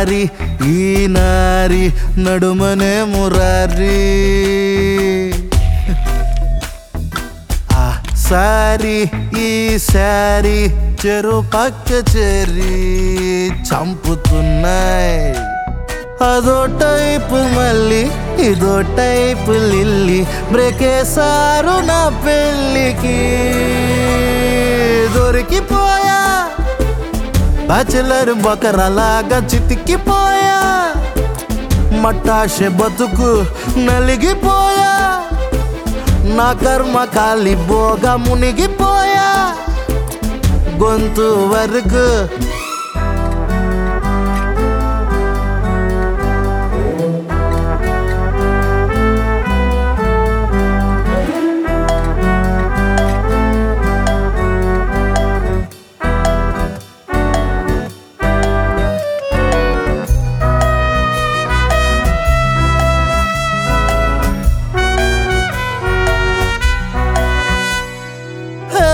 సారి ఈ నారి నడుమనే మురారి ఆ సారి ఈ సారి చెరు పక్క చేరి చంపుతున్నాయి అదో టైపు మళ్ళీ ఇదో టైపు లిల్లి బ్రేకేసారు నా పెళ్ళికి దొరికిపోయా బ్యాచిలర్ బకరలాగా చితికిపోయా మట్టాషె బతుకు నలిగిపోయా నా కర్మ కాలిపోగా మునిగిపోయా గొంతు వరకు హే,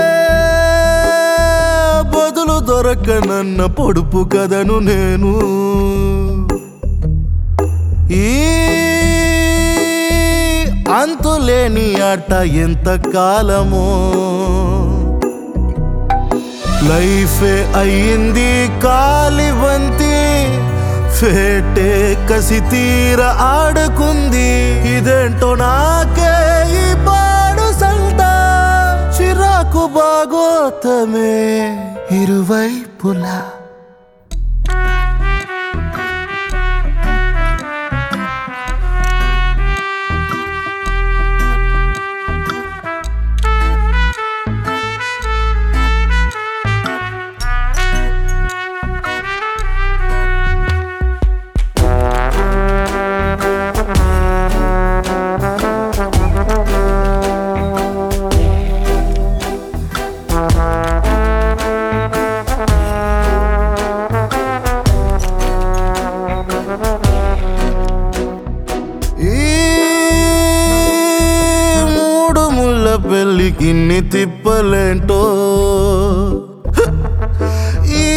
బదులు దొరకనన్న పొడుపు కథను నేను ఈ అంతులేని ఆట ఎంత కాలమో లైఫే అయ్యింది కాలివంతి ఫేటే కసి తీర ఆడుకుంది ఇదేంటో నాకే ఈ పాడు సంత చిరాకు బాగోతమే ఇరువైపులా ఈ మూడు ముళ్ళ పెళ్ళికి ఇన్ని తిప్పలేంటో ఈ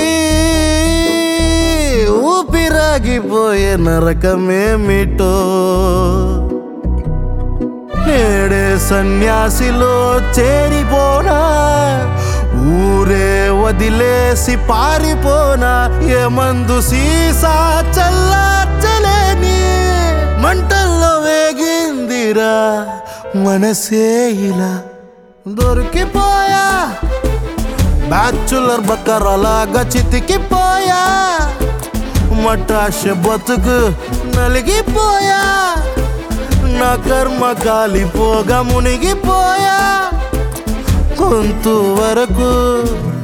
ఊపిరాగిపోయే నరకమేమిటో నేడే సన్యాసిలో చేరిపోనా ఊరే వదిలేసి పారిపోనా ఏ మందు సీసా చల్లార్చలేని మంటల్లో వేగిందిరా మనసే ఇలా దొరికిపోయా బ్యాచులర్ బక్కరలాగా చితికిపోయా మటాష బతుకు నలిగిపోయా నా కర్మ కాలిపోగా మునిగిపోయా కొంత వరకు